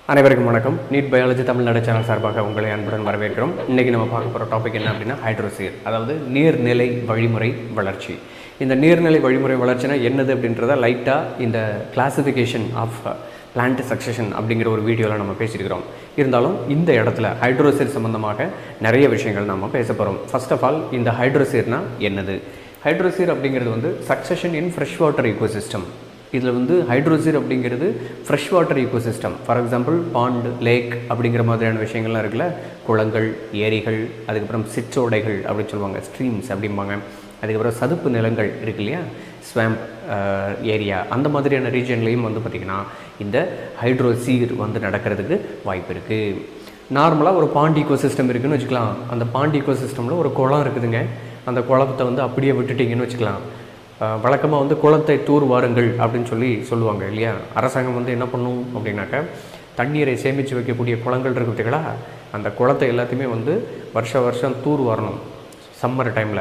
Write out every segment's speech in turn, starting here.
அனைவருக்கும் வணக்கம் NEET biology Tamil Nadu channel சார்பாக உங்களை அன்புடன் வரவேற்கிறோம் இன்றைக்கி நம்ம பார்க்க போகிற டாபிக் என்ன அப்படின்னா ஹைட்ரோசீர் அதாவது நீர்நிலை வழிமுறை வளர்ச்சி இந்த நீர்நிலை வழிமுறை வளர்ச்சினா என்னது அப்படின்றத லைட்டாக இந்த கிளாசிஃபிகேஷன் ஆஃப் பிளான்ட் சக்சஷன் அப்படிங்கிற ஒரு வீடியோவில் நம்ம பேசியிருக்கிறோம் இருந்தாலும் இந்த இடத்துல ஹைட்ரோசீர் சம்மந்தமாக நிறைய விஷயங்கள் நம்ம பேச போகிறோம் ஃபர்ஸ்ட் ஆஃப் ஆல் இந்த ஹைட்ரோசீர்னா என்னது ஹைட்ரோசீர் அப்படிங்கிறது வந்து succession in fresh water ecosystem இதில் வந்து ஹைட்ரோசீர் அப்படிங்கிறது fresh water ecosystem for example pond lake அப்படிங்கிற மாதிரியான விஷயங்கள்லாம் இருக்குல்ல குளங்கள் ஏரிகள் அதுக்கப்புறம் சிற்றோடைகள் அப்படின்னு சொல்லுவாங்க ஸ்ட்ரீம்ஸ் அப்படிம்பாங்க அதுக்கப்புறம் சதுப்பு நிலங்கள் இருக்கு இல்லையா ஸ்வாம்ப் ஏரியா அந்த மாதிரியான ரீஜன்லேயும் வந்து பார்த்திங்கன்னா இந்த ஹைட்ரோசீர் வந்து நடக்கிறதுக்கு வாய்ப்பு இருக்குது நார்மலாக ஒரு பாண்ட் ஈகோசிஸ்டம் இருக்குன்னு வச்சுக்கலாம் அந்த பாண்ட் ஈகோசிஸ்டமில் ஒரு குளம் இருக்குதுங்க அந்த குளத்தை வந்து அப்படியே விட்டுட்டிங்கன்னு வச்சுக்கலாம் வழக்கமாக வந்து குளத்தை தூர் வாருங்கள் அப்படின்னு சொல்லி சொல்லுவாங்க இல்லையா அரசாங்கம் வந்து என்ன பண்ணும் அப்படின்னாக்கா தண்ணீரை சேமித்து வைக்கக்கூடிய குளங்கள் இருக்கு பார்த்தீங்களா அந்த குளத்தை எல்லாத்தையுமே வந்து வருஷ வருஷம் தூர் வரணும் சம்மர் டைமில்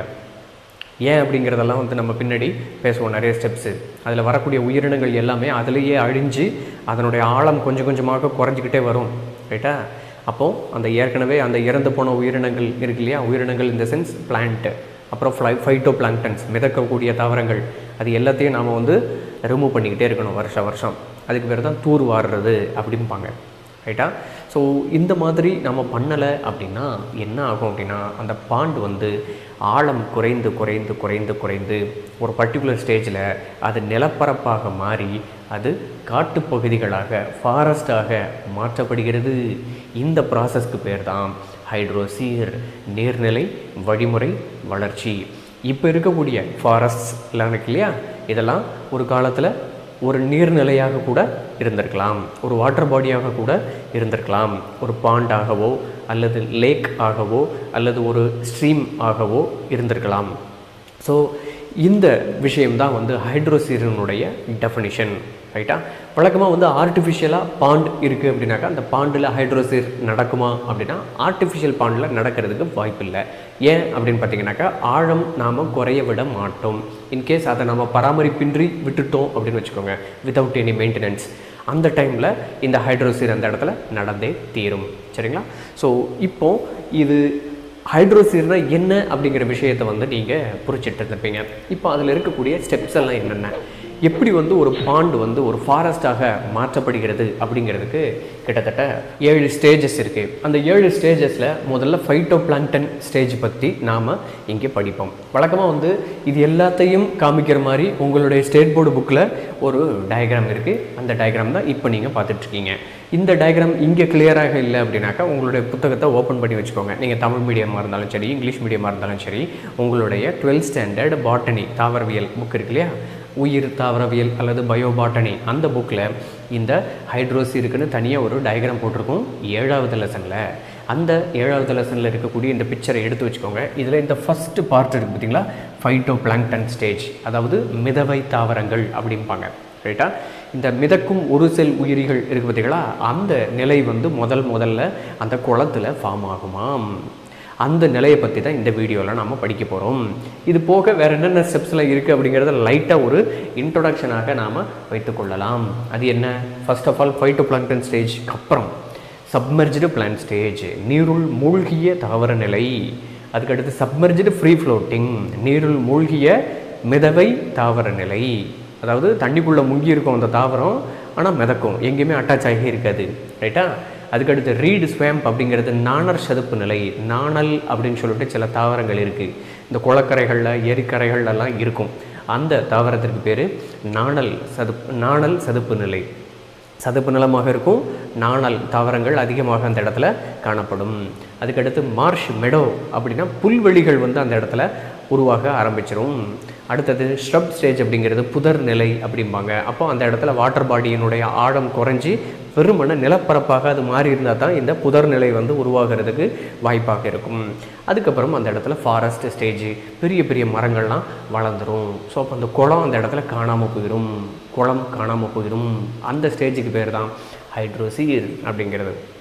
ஏன் அப்படிங்கிறதெல்லாம் வந்து நம்ம பின்னாடி பேசுவோம் நிறைய ஸ்டெப்ஸு அதில் வரக்கூடிய உயிரினங்கள் எல்லாமே அதிலேயே அழிஞ்சு அதனுடைய ஆழம் கொஞ்சம் கொஞ்சமாக குறைஞ்சிக்கிட்டே வரும் ரைட்டா அப்போது அந்த ஏற்கனவே அந்த இறந்து போன உயிரினங்கள் இருக்கு இல்லையா உயிரினங்கள் இந்த சென்ஸ் பிளான்ட்டு அப்புறம் ஃப்ளை ஃபைட்டோ பிளாங்டன்ஸ் மிதக்கக்கூடிய தாவரங்கள் அது எல்லாத்தையும் நாம் வந்து ரிமூவ் பண்ணிக்கிட்டே இருக்கணும் வருஷ வருஷம் அதுக்கு பேர் தான் தூர் வாடுறது அப்படிம்பாங்க ரைட்டா ஸோ இந்த மாதிரி நம்ம பண்ணலை அப்படின்னா என்ன ஆகும் அப்படின்னா அந்த பாண்ட் வந்து ஆழம் குறைந்து குறைந்து குறைந்து குறைந்து ஒரு பர்டிகுலர் ஸ்டேஜில் அது நிலப்பரப்பாக மாறி அது காட்டுப்பகுதிகளாக ஃபாரஸ்டாக மாற்றப்படுகிறது இந்த ப்ராசஸ்க்கு பேர் தான் ஹைட்ரோசீர் நீர்நிலை வழிமுறை வளர்ச்சி இப்போ இருக்கக்கூடிய ஃபாரஸ்ட்ஸ் எல்லாம் இருக்கு இல்லையா இதெல்லாம் ஒரு காலத்தில் ஒரு நீர்நிலையாக கூட இருந்திருக்கலாம் ஒரு வாட்டர் பாடியாக கூட இருந்திருக்கலாம் ஒரு பாண்டாகவோ அல்லது லேக் ஆகவோ அல்லது ஒரு ஸ்ட்ரீம் ஆகவோ இருந்திருக்கலாம் ஸோ இந்த விஷயம்தான் வந்து ஹைட்ரோசீரனுடைய டெஃபனிஷன் ரைட்டா வழக்கமாக வந்து ஆர்டிஃபிஷியலாக பாண்ட் இருக்குது அப்படின்னாக்கா அந்த பாண்டில் ஹைட்ரோசீர் நடக்குமா அப்படின்னா ஆர்டிஃபிஷியல் பாண்டில் நடக்கிறதுக்கு வாய்ப்பு இல்லை ஏன் அப்படின்னு பார்த்தீங்கன்னாக்கா ஆழம் நாம் குறைய விட மாட்டோம் இன்கேஸ் அதை நம்ம பராமரிப்பின்றி விட்டுட்டோம் அப்படின்னு வச்சுக்கோங்க வித்தவுட் எனி மெயின்டெனன்ஸ் அந்த டைமில் இந்த ஹைட்ரோசீர் அந்த இடத்துல நடந்தே தீரும் சரிங்களா ஸோ இப்போது இது ஹைட்ரோசீர்னா என்ன அப்படிங்கிற விஷயத்தை வந்து நீங்கள் புரிச்சிட்டு இருந்திருப்பீங்க இப்போ அதில் இருக்கக்கூடிய ஸ்டெப்ஸ் எல்லாம் என்னென்ன எப்படி வந்து ஒரு பாண்ட் வந்து ஒரு ஃபாரஸ்டாக மாற்றப்படுகிறது அப்படிங்கிறதுக்கு கிட்டத்தட்ட ஏழு ஸ்டேஜஸ் இருக்குது அந்த ஏழு ஸ்டேஜஸில் முதல்ல ஃபைட்டோ பிளாங்டன் ஸ்டேஜ் பற்றி நாம் இங்கே படிப்போம் வழக்கமாக வந்து இது எல்லாத்தையும் காமிக்கிற மாதிரி உங்களுடைய ஸ்டேட் போர்டு புக்கில் ஒரு டயக்ராம் இருக்குது அந்த டயக்ராம் தான் இப்போ நீங்கள் பார்த்துட்ருக்கீங்க இந்த டயக்ராம் இங்கே கிளியராக இல்லை அப்படின்னாக்கா உங்களுடைய புத்தகத்தை ஓப்பன் பண்ணி வச்சுக்கோங்க நீங்கள் தமிழ் மீடியமாக இருந்தாலும் சரி இங்கிலீஷ் மீடியமாக இருந்தாலும் சரி உங்களுடைய டுவெல்த் ஸ்டாண்டர்ட் பாட்டனி தாவரவியல் புக் இருக்கு இல்லையா உயிர் தாவரவியல் அல்லது பயோபாட்டனி அந்த புக்கில் இந்த ஹைட்ரோசீருக்குன்னு தனியாக ஒரு டயக்ராம் போட்டிருக்கோம் ஏழாவது லெசனில் அந்த ஏழாவது லெசனில் இருக்கக்கூடிய இந்த பிக்சரை எடுத்து வச்சுக்கோங்க இதில் இந்த ஃபஸ்ட்டு பார்ட் இருக்குது பார்த்தீங்களா ஃபைட்டோ பிளாங்டன் ஸ்டேஜ் அதாவது மிதவை தாவரங்கள் அப்படிம்பாங்க ரைட்டா இந்த மிதக்கும் ஒரு செல் உயிரிகள் இருக்குது பார்த்தீங்களா அந்த நிலை வந்து முதல் முதல்ல அந்த குளத்தில் ஃபார்ம் ஆகுமாம் அந்த நிலையை பற்றி தான் இந்த வீடியோவில் நாம் படிக்க போகிறோம் இது போக வேறு என்னென்ன ஸ்டெப்ஸில் இருக்குது அப்படிங்கிறத லைட்டாக ஒரு இன்ட்ரொடக்ஷனாக நாம் வைத்துக்கொள்ளலாம் அது என்ன first of all phytoplankton stage அப்புறம் சப்மர்ஜ்டு பிளான் ஸ்டேஜ் நீருள் மூழ்கிய தாவர நிலை அதுக்கடுத்து சப்மர்ஜ்டு ஃப்ரீ ஃப்ளோட்டிங் நீருள் மூழ்கிய மிதவை தாவர நிலை அதாவது தண்ணிக்குள்ளே முங்கி இருக்கும் அந்த தாவரம் ஆனால் மிதக்கும் எங்கேயுமே அட்டாச் ஆகி இருக்காது ரைட்டா அதுக்கடுத்து ரீடு ஸ்வாம்ப் அப்படிங்கிறது நாணர் சதுப்பு நிலை நாணல் அப்படின்னு சொல்லிட்டு சில தாவரங்கள் இருக்குது இந்த குளக்கரைகளில் ஏரிக்கரைகள்லாம் இருக்கும் அந்த தாவரத்திற்கு பேர் நாணல் சதுப்பு நாணல் சதுப்பு நிலை சதுப்பு நிலமாக இருக்கும் நாணல் தாவரங்கள் அதிகமாக அந்த இடத்துல காணப்படும் அதுக்கடுத்து மார்ஷ் மெடோ அப்படின்னா புல்வெளிகள் வந்து அந்த இடத்துல உருவாக ஆரம்பிச்சிரும் அடுத்தது ஸ்hrub ஸ்டேஜ் அப்படிங்கிறது புதர் நிலை அப்படிம்பாங்க அப்போ அந்த இடத்துல வாட்டர் பாடியினுடைய ஆழம் குறைஞ்சி வெறுமன நிலப்பரப்பாக அது மாறி இருந்தால் தான் இந்த புதர் நிலை வந்து உருவாகிறதுக்கு வாய்ப்பாக இருக்கும் அதுக்கப்புறம் அந்த இடத்துல ஃபாரஸ்ட் ஸ்டேஜ் பெரிய பெரிய மரங்கள்லாம் வளர்ந்துடும் ஸோ அப்போ அந்த குளம் அந்த இடத்துல காணாமல் போயிடும் குளம் காணாமல் போயிடும் அந்த ஸ்டேஜுக்கு பேர் தான் ஹைட்ரோசீர் அப்படிங்கிறது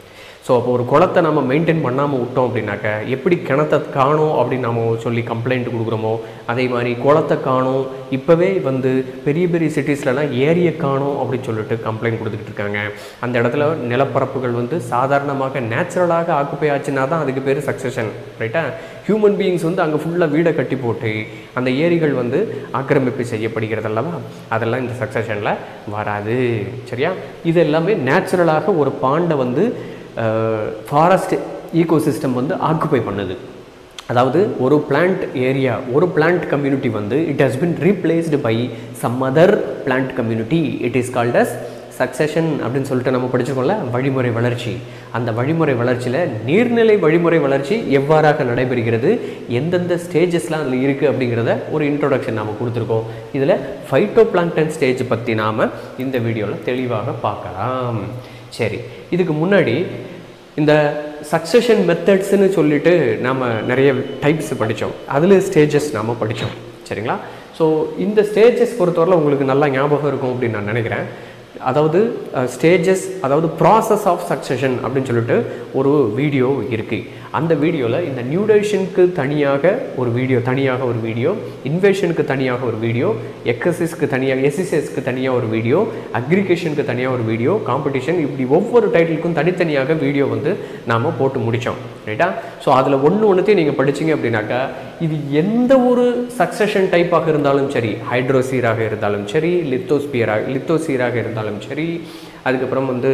ஸோ அப்போ ஒரு குளத்தை நம்ம மெயின்டைன் பண்ணாமல் விட்டோம் அப்படின்னாக்க எப்படி கிணத்தை காணோம் அப்படின்னு நம்ம சொல்லி கம்ப்ளைண்ட் கொடுக்குறோமோ அதே மாதிரி குளத்தை காணோம் இப்போவே வந்து பெரிய பெரிய சிட்டிஸ்லலாம் ஏரியை காணோம் அப்படின்னு சொல்லிட்டு கம்ப்ளைண்ட் கொடுத்துக்கிட்டு இருக்காங்க அந்த இடத்துல நிலப்பரப்புகள் வந்து சாதாரணமாக நேச்சுரலாக ஆக்குப்பை ஆச்சுன்னா தான் அதுக்கு பேர் சக்சஷன் ரைட்டா ஹியூமன் பீயிங்ஸ் வந்து அங்கே ஃபுல்லாக வீடை கட்டி போட்டு அந்த ஏரிகள் வந்து ஆக்கிரமிப்பு செய்யப்படுகிறது அல்லவா அதெல்லாம் இந்த சக்சஷனில் வராது சரியா இது எல்லாமே நேச்சுரலாக ஒரு பாண்டை வந்து ஃபாரஸ்ட் ஈகோசிஸ்டம் வந்து ஆக்குப்பை பண்ணுது அதாவது ஒரு பிளான்ட் ஏரியா ஒரு பிளான்ட் கம்யூனிட்டி வந்து it has been replaced by some other plant community it is called as succession அப்படின்னு சொல்லிட்டு நம்ம படிச்சிருக்கோம்ல வழிமுறை வளர்ச்சி அந்த வழிமுறை வளர்ச்சியில் நீர்நிலை வழிமுறை வளர்ச்சி எவ்வாறாக நடைபெறுகிறது எந்தெந்த ஸ்டேஜஸ்லாம் அதில் இருக்குது அப்படிங்கிறத ஒரு இன்ட்ரோடக்ஷன் நாம் கொடுத்துருக்கோம் இதில் ஃபைட்டோ பிளாங்டன் ஸ்டேஜ் பற்றி நாம் இந்த வீடியோவில் தெளிவாக பார்க்கலாம் சரி இதுக்கு முன்னாடி இந்த சக்சஷன் மெத்தட்ஸ்னு சொல்லிட்டு நாம் நிறைய டைப்ஸ் படித்தோம் அதில் ஸ்டேஜஸ் நாம் படித்தோம் சரிங்களா ஸோ இந்த ஸ்டேஜஸ் பொறுத்தவரை உங்களுக்கு நல்லா ஞாபகம் இருக்கும் அப்படின்னு நான் நினைக்கிறேன் அதாவது ஸ்டேஜஸ் அதாவது ப்ராசஸ் ஆஃப் சக்சஷன் அப்படின்னு சொல்லிட்டு ஒரு வீடியோ இருக்குது அந்த வீடியோவில் இந்த நியூடேஷனுக்கு தனியாக ஒரு வீடியோ தனியாக ஒரு வீடியோ இன்வேஷனுக்கு தனியாக ஒரு வீடியோ எக்ஸசிஸ்க்கு தனியாக எஸ்எஸ்எஸ்க்கு தனியாக ஒரு வீடியோ அக்ரிகேஷனுக்கு தனியாக ஒரு வீடியோ காம்படிஷன் இப்படி ஒவ்வொரு டைட்டிலுக்கும் தனித்தனியாக வீடியோ வந்து நாம் போட்டு முடித்தோம் ரைட்டா ஸோ அதில் ஒன்று ஒன்றுத்தையும் நீங்கள் படிச்சீங்க அப்படின்னாக்கா இது எந்த ஒரு சக்சஷன் டைப்பாக இருந்தாலும் சரி ஹைட்ரோசீராக இருந்தாலும் சரி லித்தோஸ்பியராக லித்தோசீராக இருந்தாலும் சரி அதுக்கப்புறம் வந்து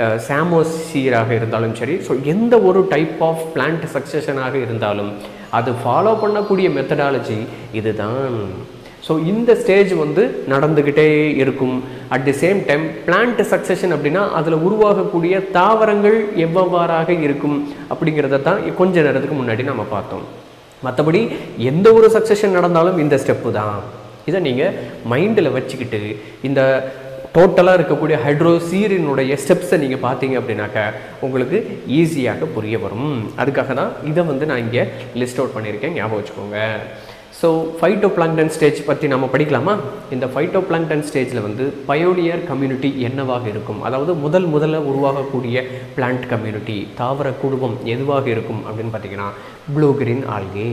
சாமோசீராக இருந்தாலும் சரி ஸோ எந்த ஒரு டைப் ஆஃப் பிளான்ட் சக்சஷனாக இருந்தாலும் அது ஃபாலோ பண்ணக்கூடிய மெத்தடாலஜி இதுதான் ஸோ இந்த ஸ்டேஜ் வந்து நடந்துக்கிட்டே இருக்கும் at the same time plant succession அப்படின்னா அதில் உருவாகக்கூடிய தாவரங்கள் எவ்வளவாறாக இருக்கும் அப்படிங்கிறத தான் கொஞ்ச நேரத்துக்கு முன்னாடி நம்ம பார்த்தோம் மற்றபடி எந்த ஒரு சக்சஷன் நடந்தாலும் இந்த ஸ்டெப்பு தான் இதை நீங்கள் மைண்டில் வச்சுக்கிட்டு இந்த டோட்டலாக இருக்கக்கூடிய ஹைட்ரோசீரினுடைய ஸ்டெப்ஸை நீங்கள் பார்த்தீங்க அப்படின்னாக்க உங்களுக்கு ஈஸியாக புரிய வரும் அதுக்காக தான் இதை வந்து நான் இங்கே லிஸ்ட் அவுட் பண்ணியிருக்கேன் ஞாபகம் வச்சுக்கோங்க ஸோ ஃபைட்டோ பிளாங்டன் ஸ்டேஜ் பற்றி நம்ம படிக்கலாமா இந்த ஃபைட்டோ பிளாங்டன் ஸ்டேஜில் வந்து பயோனியர் கம்யூனிட்டி என்னவாக இருக்கும் அதாவது முதல் முதல்ல உருவாகக்கூடிய பிளான்ட் கம்யூனிட்டி தாவர குடும்பம் எதுவாக இருக்கும் அப்படின்னு பார்த்தீங்கன்னா ப்ளூ கிரீன் ஆல்கே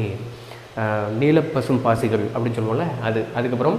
நீலப்பசும் பாசிகள் அப்படின்னு சொல்லுவோம்ல அது அதுக்கப்புறம்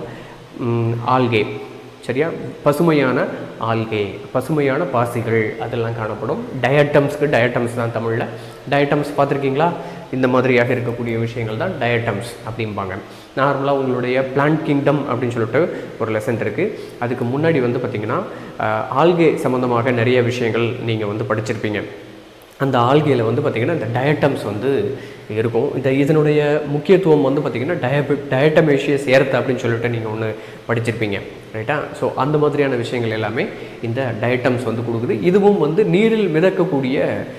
ஆல்கே சரியா பசுமையான ஆல்கே பசுமையான பாசிகள் அதெல்லாம் காணப்படும் டயட்டம்ஸ்க்கு டயட்டம்ஸ் தான் தமிழில் டயட்டம்ஸ் பார்த்துருக்கீங்களா இந்த மாதிரியாக இருக்கக்கூடிய விஷயங்கள் தான் டயட்டம்ஸ் அப்படிம்பாங்க நார்மலாக உங்களுடைய பிளான்ட் கிங்டம் அப்படின்னு சொல்லிட்டு ஒரு லெசன் இருக்குது அதுக்கு முன்னாடி வந்து பார்த்திங்கன்னா ஆல்கே சம்மந்தமாக நிறைய விஷயங்கள் நீங்கள் வந்து படிச்சிருப்பீங்க அந்த ஆல்கையில் வந்து பார்த்திங்கன்னா இந்த டயட்டம்ஸ் வந்து இருக்கும் இந்த இதனுடைய முக்கியத்துவம் வந்து பார்த்திங்கன்னா டயபி டயட்டமேஷியஸ் ஏர்த் அப்படின்னு சொல்லிட்டு நீங்கள் ஒன்று படிச்சிருப்பீங்க ரைட்டா ஸோ அந்த மாதிரியான விஷயங்கள் எல்லாமே இந்த டயட்டம்ஸ் வந்து கொடுக்குது இதுவும் வந்து நீரில் மிதக்கக்கூடிய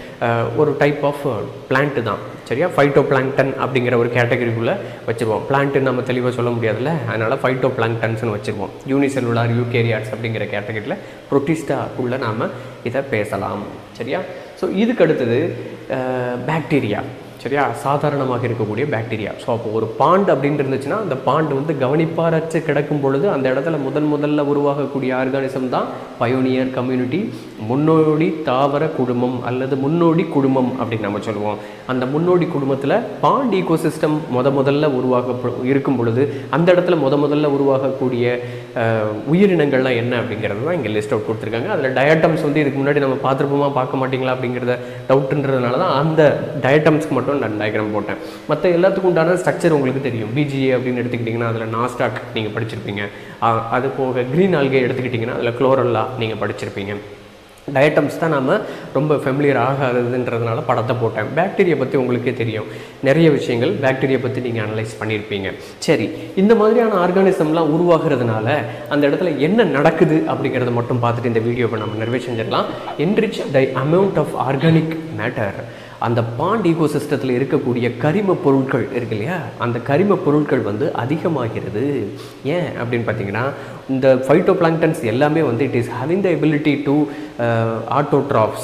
ஒரு டைப் ஆஃப் பிளான்ட்டு தான் சரியா ஃபைட்டோ பிளாங்டன் அப்படிங்கிற ஒரு கேட்டகரிக்குள்ளே வச்சுருவோம் பிளான்ட்டு நம்ம தெளிவாக சொல்ல முடியாதுல்ல அதனால் ஃபைட்டோ பிளாங்டன்ஸ்னு வச்சுருவோம் யூனிசெல்லுலார் யூகேரியாட்ஸ் அப்படிங்கிற கேட்டகரியில் ப்ரொட்டிஸ்டாக்குள்ளே நாம் இதை பேசலாம் சரியா ஸோ இதுக்கு அடுத்தது பாக்டீரியா சரியா சாதாரணமாக இருக்கக்கூடிய பாக்டீரியா ஸோ அப்போ ஒரு பாண்ட் அப்படின்னு இருந்துச்சுன்னா அந்த பாண்டு வந்து கவனிப்பாரற்று கிடக்கும் பொழுது அந்த இடத்துல முதன் முதல்ல உருவாகக்கூடிய ஆர்கானிசம் தான் பயோனியர் கம்யூனிட்டி முன்னோடி தாவர குடும்பம் அல்லது முன்னோடி குடும்பம் அப்படின்னு நம்ம சொல்லுவோம் அந்த முன்னோடி குடும்பத்தில் பாண்ட் ஈகோசிஸ்டம் முத முதல்ல உருவாக இருக்கும் பொழுது அந்த இடத்துல முத முதல்ல உருவாகக்கூடிய உயிரினங்கள்லாம் என்ன அப்படிங்கிறது தான் இங்கே லிஸ்ட் அவுட் கொடுத்துருக்காங்க அதில் டயட்டம்ஸ் வந்து இதுக்கு முன்னாடி நம்ம பார்த்துருப்போமா பார்க்க மாட்டிங்களா அப்படிங்கிறத டவுட்டுன்றதுனால தான் அந்த டயட்டம்ஸ்க்கு மட்டும் நான் டயக்ராம் போட்டேன் மற்ற எல்லாத்துக்கும் உண்டான ஸ்ட்ரக்சர் உங்களுக்கு தெரியும் பிஜிஏ அப்படின்னு எடுத்துக்கிட்டிங்கன்னா அதில் நாஸ்டாக் நீங்கள் படிச்சிருப்பீங்க அது போக க்ரீன் ஆல்கே எடுத்துக்கிட்டிங்கன்னா அதில் குளோரல்லா நீங்கள் படிச்சிருப்பீங்க டயட்டம்ஸ் தான் நாம் ரொம்ப ஃபெமிலியர் ஆகாததுன்றதுனால படத்தை போட்டேன் பாக்டீரியா பற்றி உங்களுக்கே தெரியும் நிறைய விஷயங்கள் பாக்டீரியா பற்றி நீங்கள் அனலைஸ் பண்ணியிருப்பீங்க சரி இந்த மாதிரியான ஆர்கானிசம்லாம் உருவாகிறதுனால அந்த இடத்துல என்ன நடக்குது அப்படிங்கிறத மட்டும் பார்த்துட்டு இந்த வீடியோவை நம்ம நிறைவே செஞ்சிடலாம் enrich the amount of organic matter அந்த பாண்ட் ஈகோ சிஸ்டத்தில் இருக்கக்கூடிய கரிம பொருட்கள் இருக்கு இல்லையா அந்த கரிம பொருட்கள் வந்து அதிகமாகிறது ஏன் அப்படின்னு பார்த்தீங்கன்னா இந்த ஃபைட்டோ பிளாங்டன்ஸ் எல்லாமே வந்து it is having the ability to autotrophs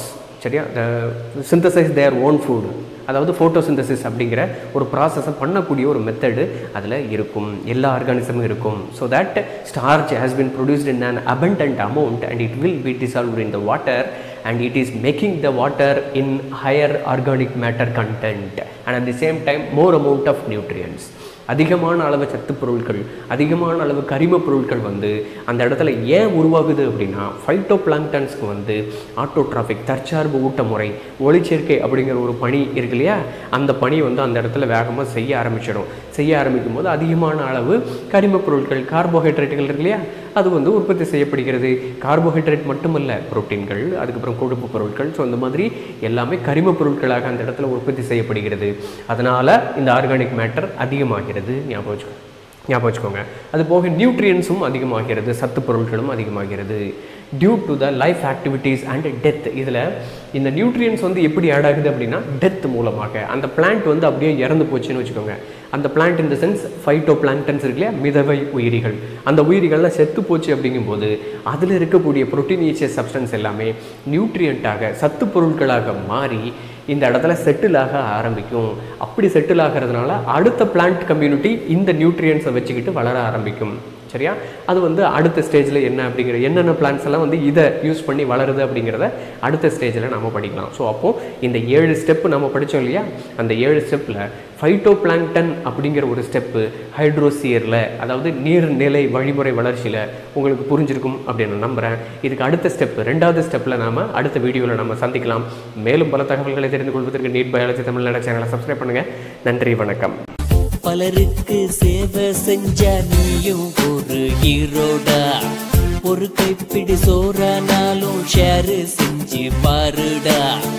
சரியா சிந்தசைஸ் தேர் ஓன் ஃபுட் அதாவது ஃபோட்டோசிந்தசிஸ் அப்படிங்கிற ஒரு ப்ராசஸை பண்ணக்கூடிய ஒரு மெத்தடு அதில் இருக்கும் எல்லா ஆர்கானிசமும் இருக்கும் so that starch has been produced in an abundant amount and it will be dissolved in the water and it is making the water in higher organic matter content and at the same time more amount of nutrients அதிகமான அளவு சத்து பொருட்கள் அதிகமான அளவு கரிம பொருட்கள் வந்து அந்த இடத்துல ஏன் உருவாகுது அப்படின்னா ஃபைட்டோ பிளாங்டன்ஸ்க்கு வந்து ஆட்டோட்ராஃபிக் தற்சார்பு ஊட்ட முறை ஒளிச்சேர்க்கை அப்படிங்கிற ஒரு பணி இருக்கு இல்லையா அந்த பணி வந்து அந்த இடத்துல வேகமாக செய்ய ஆரம்பிச்சிடும் செய்ய ஆரம்பிக்கும் போது அதிகமான அளவு கரிம பொருட்கள் கார்போஹைட்ரேட்டுகள் இருக்கு இல்லையா அது வந்து உற்பத்தி செய்யப்படுகிறது கார்போஹைட்ரேட் மட்டுமல்ல புரோட்டீன்கள் அதுக்கப்புறம் கொழுப்பு பொருட்கள் ஸோ இந்த மாதிரி எல்லாமே கரிம பொருட்களாக அந்த இடத்துல உற்பத்தி செய்யப்படுகிறது அதனால் இந்த ஆர்கானிக் மேட்டர் அதிகமாகிறது ஞாபகம் வச்சுக்கோ ஞாபகம் வச்சுக்கோங்க அது போக நியூட்ரியன்ஸும் அதிகமாகிறது சத்து பொருட்களும் அதிகமாகிறது due to the life activities and death இதில் இந்த நியூட்ரியன்ஸ் வந்து எப்படி ஆட் ஆகுது அப்படின்னா டெத் மூலமாக அந்த பிளான்ட் வந்து அப்படியே இறந்து போச்சுன்னு வச்சுக்கோங்க அந்த பிளான்ட் இந்த சென்ஸ் ஃபைட்டோ பிளான்டன்ஸ் இருக்கு இல்லையா மிதவை உயிரிகள் அந்த உயிரிகள்லாம் செத்து போச்சு அப்படிங்கும்போது அதில் இருக்கக்கூடிய புரோட்டீனியஸ் சப்ஸ்டன்ஸ் எல்லாமே நியூட்ரியண்ட்டாக சத்து பொருட்களாக மாறி இந்த இடத்துல செட்டில் ஆக ஆரம்பிக்கும் அப்படி செட்டில் ஆகிறதுனால அடுத்த பிளான்ட் கம்யூனிட்டி இந்த நியூட்ரியன்ஸை வச்சுக்கிட்டு வளர ஆரம்பிக்கும் சரியா அது வந்து அடுத்த ஸ்டேஜில் என்ன அப்படிங்கிற என்னென்ன பிளான்ஸ் எல்லாம் வந்து இதை யூஸ் பண்ணி வளருது அப்படிங்கிறத அடுத்த ஸ்டேஜில் நம்ம படிக்கலாம் ஸோ அப்போது இந்த ஏழு ஸ்டெப்பு நம்ம படித்தோம் இல்லையா அந்த ஏழு ஸ்டெப்பில் ஃபைட்டோ பிளாங்டன் அப்படிங்கிற ஒரு ஸ்டெப்பு ஹைட்ரோசியரில் அதாவது நீர்நிலை வழிமுறை வளர்ச்சியில் உங்களுக்கு புரிஞ்சிருக்கும் அப்படின்னு நான் நம்புகிறேன் இதுக்கு அடுத்த ஸ்டெப் ரெண்டாவது ஸ்டெப்பில் நாம் அடுத்த வீடியோவில் நம்ம சந்திக்கலாம் மேலும் பல தகவல்களை தெரிந்து கொள்வதற்கு நீட் பயாலஜி தமிழ்நாடு சேனலை சப்ஸ்கிரைப் பண்ணுங்கள் நன்றி வணக்கம் பலருக்கு சேவை செஞ்ச நீயும் ஒரு ஹீரோடா ஒரு கைப்பிடி சோறானாலும் ஷேர் செஞ்சு பாருடா